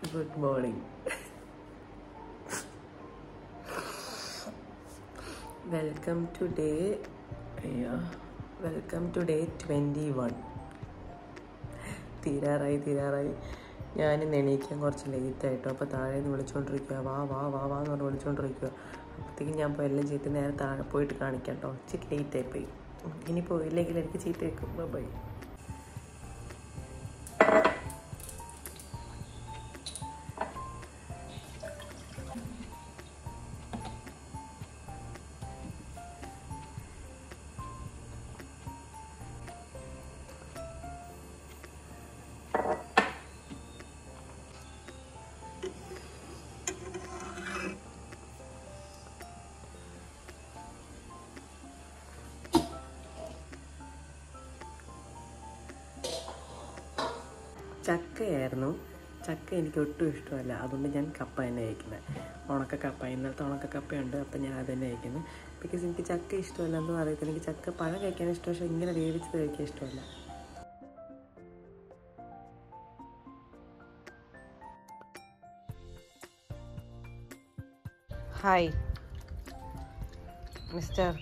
good morning welcome to day അയ്യോ welcome to day twenty one തീരാറായി തീരാറായി ഞാനിന്ന് എണീക്കാൻ കുറച്ച് ലേറ്റ് ആയിട്ടോ അപ്പോൾ താഴെ നിന്ന് വിളിച്ചുകൊണ്ടിരിക്കുക വാ വാ വാ വാ എന്ന് പറഞ്ഞ് വിളിച്ചുകൊണ്ടിരിക്കുക അപ്പോഴത്തേക്കും ഞാൻ പോയി എല്ലാം ചെയ്ത് നേരെ താഴെ പോയിട്ട് കാണിക്കാം കേട്ടോ ഇച്ചിരി ലേറ്റ് ആയിപ്പോയി ഇനി പോയില്ലെങ്കിൽ എനിക്ക് ചീത്ത വെക്കും ബൈ ചക്കയായിരുന്നു ചക്ക എനിക്ക് ഒട്ടും ഇഷ്ടമല്ല അതുകൊണ്ട് ഞാൻ കപ്പ തന്നെ കഴിക്കുന്നത് ഉണക്ക കപ്പ ഇന്നലത്തെ ഉണക്ക കപ്പയുണ്ട് അപ്പം ഞാൻ അത് തന്നെ കഴിക്കുന്നത് ബിക്കോസ് എനിക്ക് ചക്ക ഇഷ്ടമല്ല എന്ന് പറയത്തില്ല എനിക്ക് ചക്ക പഴം കഴിക്കാൻ ഇഷ്ടം പക്ഷേ ഇങ്ങനെ വേവിച്ചത് കഴിക്കാൻ ഇഷ്ടമല്ല ഹായ് മിസ്റ്റർ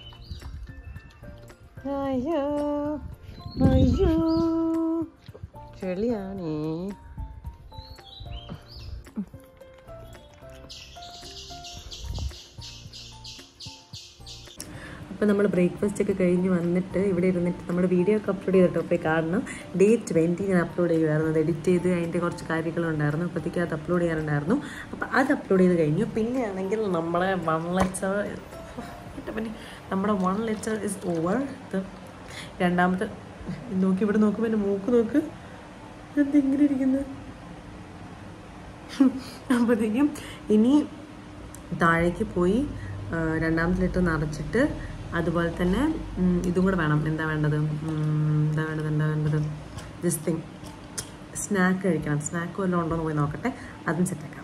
അയ്യോ അയ്യോ ചെളിയാണേ അപ്പോൾ നമ്മൾ ബ്രേക്ക്ഫാസ്റ്റ് ഒക്കെ കഴിഞ്ഞ് വന്നിട്ട് ഇവിടെ ഇരുന്നിട്ട് നമ്മൾ വീഡിയോ ഒക്കെ അപ്ലോഡ് ചെയ്തിട്ട് പോയി കാണണം ഡേ ട്വൻറ്റി ഞാൻ അപ്ലോഡ് ചെയ്യുമായിരുന്നു അത് എഡിറ്റ് ചെയ്ത് അതിൻ്റെ കുറച്ച് കാര്യങ്ങളുണ്ടായിരുന്നു അപ്പോഴത്തേക്ക് അത് അപ്ലോഡ് ചെയ്യാനുണ്ടായിരുന്നു അപ്പോൾ അത് അപ്ലോഡ് ചെയ്ത് കഴിഞ്ഞു പിന്നെയാണെങ്കിൽ നമ്മളെ വൺ ലെക്ചർ പിന്നെ നമ്മുടെ വൺ ലെക്ചർ ഇസ് ഓവർ ഇത് രണ്ടാമത്തെ നോക്കി ഇവിടെ നോക്കുമ്പോൾ എൻ്റെ മൂക്ക് നോക്ക് എന്തെങ്കിലും ഇരിക്കുന്നത് അപ്പോഴത്തേക്കും ഇനി താഴേക്ക് പോയി ആ, രണ്ടാമത്തെ ലിറ്റർ നിറച്ചിട്ട് അതുപോലെ തന്നെ ഉം, ഇതും കൂടെ വേണം എന്താ വേണ്ടത് ഉം, എന്താ വേണ്ടത് എന്താ വേണ്ടത് ദിസ് തിങ് സ്നാക്ക് കഴിക്കണം സ്നാക്ക് വല്ലതും ഉണ്ടോ എന്ന് പോയി നോക്കട്ടെ അതും സെറ്റാക്കാം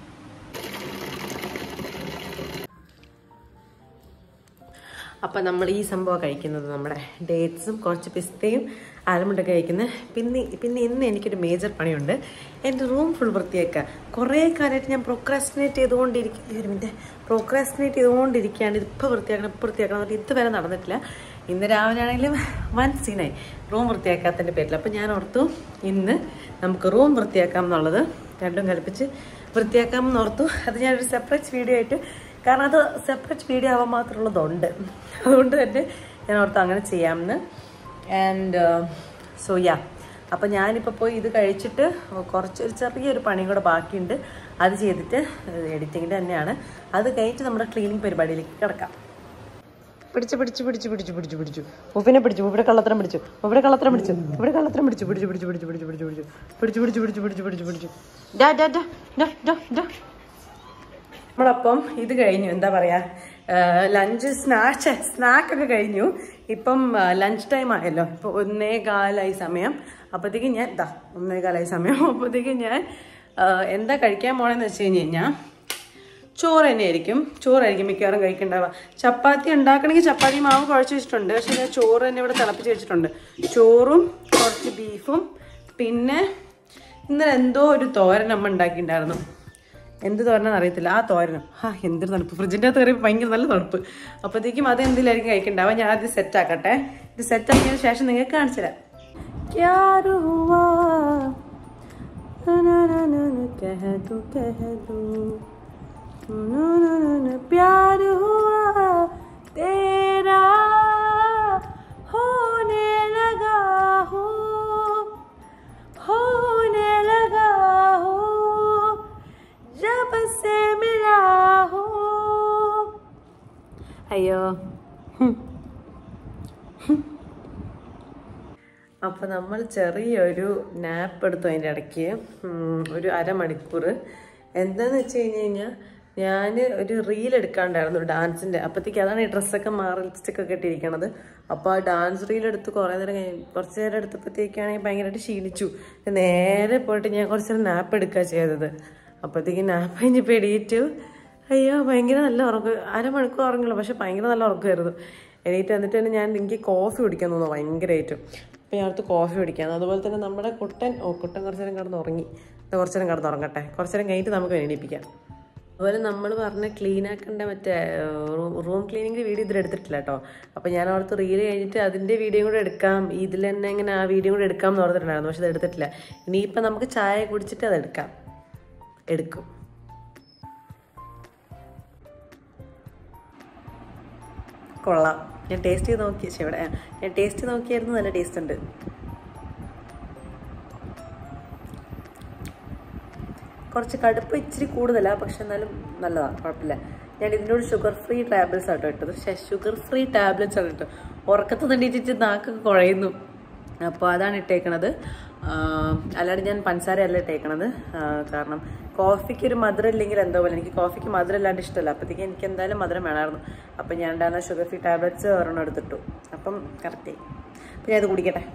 അപ്പം നമ്മൾ ഈ സംഭവം കഴിക്കുന്നത് നമ്മുടെ ഡേറ്റ്സും കുറച്ച് പിസ്തയും ആലമുണ്ടൊക്കെ കഴിക്കുന്നത് പിന്നെ പിന്നെ ഇന്ന് എനിക്കൊരു മേജർ പണിയുണ്ട് എൻ്റെ റൂം ഫുൾ വൃത്തിയാക്കുക കുറേ കാലമായിട്ട് ഞാൻ പ്രൊക്രാസ്റ്റിനേറ്റ് ചെയ്തുകൊണ്ടിരിക്കുക ഒരു മിനിറ്റ് പ്രൊക്രാസ്റ്റിനേറ്റ് ചെയ്തുകൊണ്ടിരിക്കുകയാണ് ഇതിപ്പോൾ വൃത്തിയാക്കണം ഇപ്പോൾ വൃത്തിയാക്കണം എന്നിട്ട് ഇതുവരെ നടന്നിട്ടില്ല ഇന്ന് രാവിലെ ആണെങ്കിലും വൻ സീനായി റൂം വൃത്തിയാക്കാത്തതിൻ്റെ പേരിൽ അപ്പം ഞാൻ ഓർത്തു ഇന്ന് നമുക്ക് റൂം വൃത്തിയാക്കാം എന്നുള്ളത് രണ്ടും കൽപ്പിച്ച് വൃത്തിയാക്കാം എന്ന് ഓർത്തു അത് ഞാനൊരു സെപ്പറേറ്റ് വീഡിയോ ആയിട്ട് കാരണം അത് സെപ്പറേറ്റ് വീഡിയോ ആവാൻ മാത്രമുള്ളതുണ്ട് അതുകൊണ്ട് തന്നെ ഞാൻ ഓർത്ത് അങ്ങനെ ചെയ്യാമെന്ന് ആൻഡ് സോ യാ അപ്പം ഞാനിപ്പോൾ പോയി ഇത് കഴിച്ചിട്ട് കുറച്ച് ഒരു ചെറിയൊരു പണിയും കൂടെ ബാക്കിയുണ്ട് അത് ചെയ്തിട്ട് എഡിറ്റിങ്ങിൻ്റെ തന്നെയാണ് അത് കഴിഞ്ഞിട്ട് നമ്മുടെ ക്ലീനിങ് പരിപാടിയിലേക്ക് കിടക്കാം പിടിച്ചു പിടിച്ചു പിടിച്ചു പിടിച്ചു പിടിച്ചു പിടിച്ചു ഉപ്പിനെ പിടിച്ചു ഇവിടെ കള്ളത്തരം പിടിച്ചു ഇവിടെ കള്ളത്തരം പിടിച്ചു ഇവിടെ കള്ളത്തരം പിടിച്ചു പിടിച്ചു പിടിച്ചു പിടിച്ചു പിടിച്ചു പിടിച്ചു പിടിച്ചു പിടിച്ചു പിടിച്ചു പിടിച്ചു പിടിച്ചു പിടിച്ചു പിടിച്ചു ഡാ ഡാ ഡാ ഡാ ഡാ ഡാ നമ്മളപ്പം ഇത് കഴിഞ്ഞു എന്താ പറയാ ലഞ്ച് സ്നാക്ക് സ്നാക്കൊക്കെ കഴിഞ്ഞു ഇപ്പം ലഞ്ച് ടൈം ആയല്ലോ ഇപ്പൊ ഒന്നേ കാലായി സമയം അപ്പോഴത്തേക്കും ഞാൻ ഇതാ ഒന്നേ കാലായി സമയം അപ്പോഴത്തേക്കും ഞാൻ ആ, എന്താ കഴിക്കാൻ പോണെന്ന് വെച്ച് കഴിഞ്ഞ് കഴിഞ്ഞാൽ ചോറ് തന്നെയായിരിക്കും ചോറായിരിക്കും മിക്കവാറും കഴിക്കണ്ടാവുക ചപ്പാത്തി ഉണ്ടാക്കണമെങ്കിൽ ചപ്പാത്തി മാവ് കുഴച്ച് വെച്ചിട്ടുണ്ട് പക്ഷെ ഞാൻ ചോറ് തന്നെ ഇവിടെ തിളപ്പിച്ച് വെച്ചിട്ടുണ്ട് ചോറും കുറച്ച് ബീഫും പിന്നെ ഇന്നലെ എന്തോ ഒരു തോരൻ അമ്മ ഉണ്ടാക്കിയിട്ടുണ്ടായിരുന്നു എന്ത് തോരനാന്ന് അറിയത്തില്ല ആ തോരനും ആ എന്തൊരു തണുപ്പ് ഫ്രിഡ്ജിൻ്റെ അകത്ത് കയറി ഭയങ്കര നല്ല തണുപ്പ് അപ്പോഴത്തേക്കും അത് എന്തിലായിരിക്കും കഴിക്കണ്ടാവുക ഞാൻ ആദ്യം സെറ്റ് ആക്കട്ടെ ഇത് സെറ്റ് ആക്കിയതിന് ശേഷം നിങ്ങൾക്ക് കാണിച്ചു തരാം ക്യാ ഹുവാ ना ना ना ना कह दो कह दो ना ना ना ना प्यार हुआ तेरा होने लगा हो होने लगा हो जब से मिला हो അയ്യോ അപ്പോൾ നമ്മൾ ചെറിയൊരു നാപ്പ് എടുത്തു അതിൻ്റെ ഇടയ്ക്ക് ഉം, ഒരു അരമണിക്കൂർ എന്താന്ന് വെച്ച് കഴിഞ്ഞ് കഴിഞ്ഞാൽ ഞാൻ ഒരു റീൽ എടുക്കാണ്ടായിരുന്നു ഡാൻസിൻ്റെ അപ്പോഴത്തേക്ക് അതാണ് ഈ ഡ്രസ്സൊക്കെ മാറി ലിപ്സ്റ്റിക് ഒക്കെ ഇട്ടിരിക്കണത് അപ്പോൾ ആ ഡാൻസ് റീൽ എടുത്ത് കുറേ നേരം കഴിഞ്ഞ് കുറച്ച് നേരം എടുത്തപ്പോഴത്തേക്കാണെങ്കിൽ ഭയങ്കരമായിട്ട് ക്ഷീണിച്ചു നേരെ പോയിട്ട് ഞാൻ കുറച്ച് നേരം നാപ്പ് എടുക്കുക ചെയ്തത് അപ്പോഴത്തേക്ക് നാപ്പ് കഴിഞ്ഞപ്പോൾ എണീറ്റു അയ്യോ ഭയങ്കര നല്ല ഉറക്കം അരമണിക്കൂർ ഉറങ്ങില്ല പക്ഷെ ഭയങ്കര നല്ല ഉറക്കമായിരുന്നു എണീറ്റ് വന്നിട്ട് തന്നെ ഞാൻ എനിക്ക് കോഫി കുടിക്കാൻ തോന്നുന്നു ഭയങ്കരമായിട്ടും അപ്പോൾ ഞാൻ അടുത്ത് കോഫി കുടിക്കാൻ അതുപോലെ തന്നെ നമ്മുടെ കുട്ടൻ ഓ കുട്ടൻ കുറച്ച് നേരം കിടന്ന് ഉറങ്ങി കുറച്ചു നേരം കിടന്നുറങ്ങട്ടെ കുറച്ചു നേരം കഴിഞ്ഞിട്ട് നമുക്ക് എണീപ്പിക്കാം അതുപോലെ നമ്മൾ പറഞ്ഞ ക്ലീൻ ആക്കേണ്ട മറ്റേ റൂം ക്ലീനിങ് വീഡിയോ ഇതിൽ എടുത്തിട്ടില്ല കേട്ടോ അപ്പോൾ ഞാൻ ഓർത്ത് റീൽ കഴിഞ്ഞിട്ട് അതിൻ്റെ വീഡിയോ കൂടെ എടുക്കാം ഇതിൽ തന്നെ ഇങ്ങനെ ആ വീഡിയോ കൂടെ എടുക്കാം എന്ന് ഓർത്തിട്ടുണ്ടായിരുന്നു പക്ഷെ അത് എടുത്തിട്ടില്ല ഇനിയിപ്പോൾ നമുക്ക് ചായ കുടിച്ചിട്ട് അത് എടുക്കാം എടുക്കും കൊള്ളാം ഞാൻ ടേസ്റ്റ് ചെയ്ത് നോക്കി പക്ഷേ ഇവിടെ ഞാൻ ടേസ്റ്റ് ചെയ്ത് നോക്കിയായിരുന്നു നല്ല ടേസ്റ്റ് ഉണ്ട് കുറച്ച് കടുപ്പ് ഇച്ചിരി കൂടുതലാണ് പക്ഷെ എന്നാലും നല്ലതാണ് കുഴപ്പമില്ല ഞാൻ ഇതിനോട് ഷുഗർ ഫ്രീ ടാബ്ലറ്റ്സ് ആട്ടോ ഇട്ടത് പക്ഷേ ഷുഗർ ഫ്രീ ടാബ്ലറ്റ്സ് ആണ് ഇട്ടത് ഉറക്കത്ത് തണ്ടിച്ചിട്ട് നാക്കൊക്കെ കുഴയുന്നു അപ്പോൾ അതാണ് ഇട്ടേക്കണത് ആഹ് അല്ലാണ്ട് ഞാൻ പഞ്ചസാര അല്ല ഇട്ടേക്കണത് ആഹ് കാരണം കോഫിക്ക് ഒരു മധുരം ഇല്ലെങ്കിൽ എന്തോ പോലെ എനിക്ക് കോഫിക്ക് മധുരം ഇല്ലാണ്ട് ഇഷ്ടമല്ല അപ്പോഴത്തേക്ക് എനിക്ക് എന്തായാലും മധുരം വേണമായിരുന്നു അപ്പം ഞാൻ ഉണ്ടാകുന്ന ഷുഗർ ഫ്രീ ടാബ്ലറ്റ്സ് ഒരെണ്ണം എടുത്തിട്ടു അപ്പം കറക്റ്റായി അപ്പം ഞാൻ ഇത് കുടിക്കട്ടെ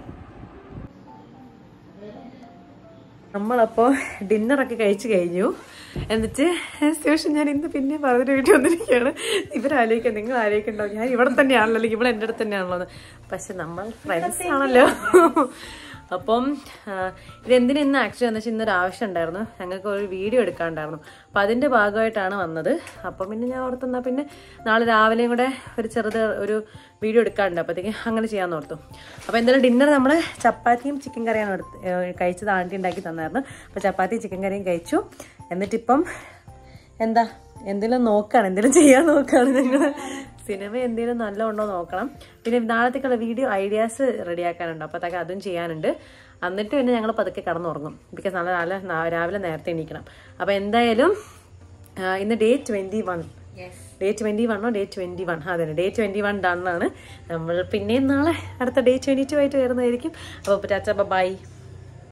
നമ്മളപ്പോൾ ഡിന്നറൊക്കെ കഴിച്ചു കഴിഞ്ഞു എന്നിട്ട് ശേഷം ഞാൻ ഇന്ന് പിന്നെ പറഞ്ഞിട്ട് വീട്ടിൽ വന്നിരിക്കുകയാണ് ഇവരാലോചിക്കുക നിങ്ങൾ ആലോചിക്കണ്ടോ ഞാൻ ഇവിടെ തന്നെയാണല്ലോ അല്ലെങ്കിൽ ഇവിടെ എൻ്റെ അടുത്ത് തന്നെയാണല്ലോ എന്ന് പക്ഷെ നമ്മൾ ഫ്രണ്ട്സ് ആണല്ലോ അപ്പം ആ, ഇതെന്തിനാ ഇന്ന് ആക്ച്വലി എന്ന് വെച്ചാൽ ഇന്നൊരു ആവശ്യം ഉണ്ടായിരുന്നു ഞങ്ങൾക്ക് ഒരു വീഡിയോ എടുക്കാണ്ടായിരുന്നു അപ്പം അതിൻ്റെ ഭാഗമായിട്ടാണ് വന്നത് അപ്പം പിന്നെ ഞാൻ ഓർത്തെന്നാൽ പിന്നെ നാളെ രാവിലെയും കൂടെ ഒരു ചെറുത് ഒരു വീഡിയോ എടുക്കാറുണ്ട് അപ്പോഴത്തേക്ക് അങ്ങനെ ചെയ്യാമെന്ന് ഓർത്തു അപ്പോൾ എന്തായാലും ഡിന്നർ നമ്മൾ ചപ്പാത്തിയും ചിക്കൻ കറിയാണ് എടുത്ത് ഏഹ് കഴിച്ചത് ആണ്ടി ഉണ്ടാക്കി തന്നായിരുന്നു അപ്പോൾ ചപ്പാത്തിയും ചിക്കൻ കറിയും കഴിച്ചു എന്നിട്ടിപ്പം എന്താ എന്തെങ്കിലും നോക്കുകയാണ് എന്തെങ്കിലും ചെയ്യാൻ നോക്കുകയാണ് ഞങ്ങൾ സിനിമ എന്തെങ്കിലും നല്ല ഉണ്ടോ നോക്കണം പിന്നെ നാളത്തേക്കുള്ള വീഡിയോ ഐഡിയാസ് റെഡിയാക്കാനുണ്ട് അപ്പോഴത്തേക്ക് അതും ചെയ്യാനുണ്ട് എന്നിട്ട് പിന്നെ ഞങ്ങൾ പതുക്കെ കടന്നുറങ്ങും ബിക്കോസ് നാളെ രാവിലെ നാ- രാവിലെ നേരത്തെ എണീക്കണം അപ്പോൾ എന്തായാലും ആ, ഇന്ന് day twenty one day twenty വണ്ണോ ഡേ ട്വൻറ്റി വൺ അതെ ഡേ ട്വൻറ്റി വൺ ഡൺ ആണ് നമ്മൾ പിന്നെയും നാളെ അടുത്ത ഡേ ട്വൻറ്റി ടു ആയിട്ട് വരുന്നതായിരിക്കും അപ്പോൾ ചാച്ച ബൈ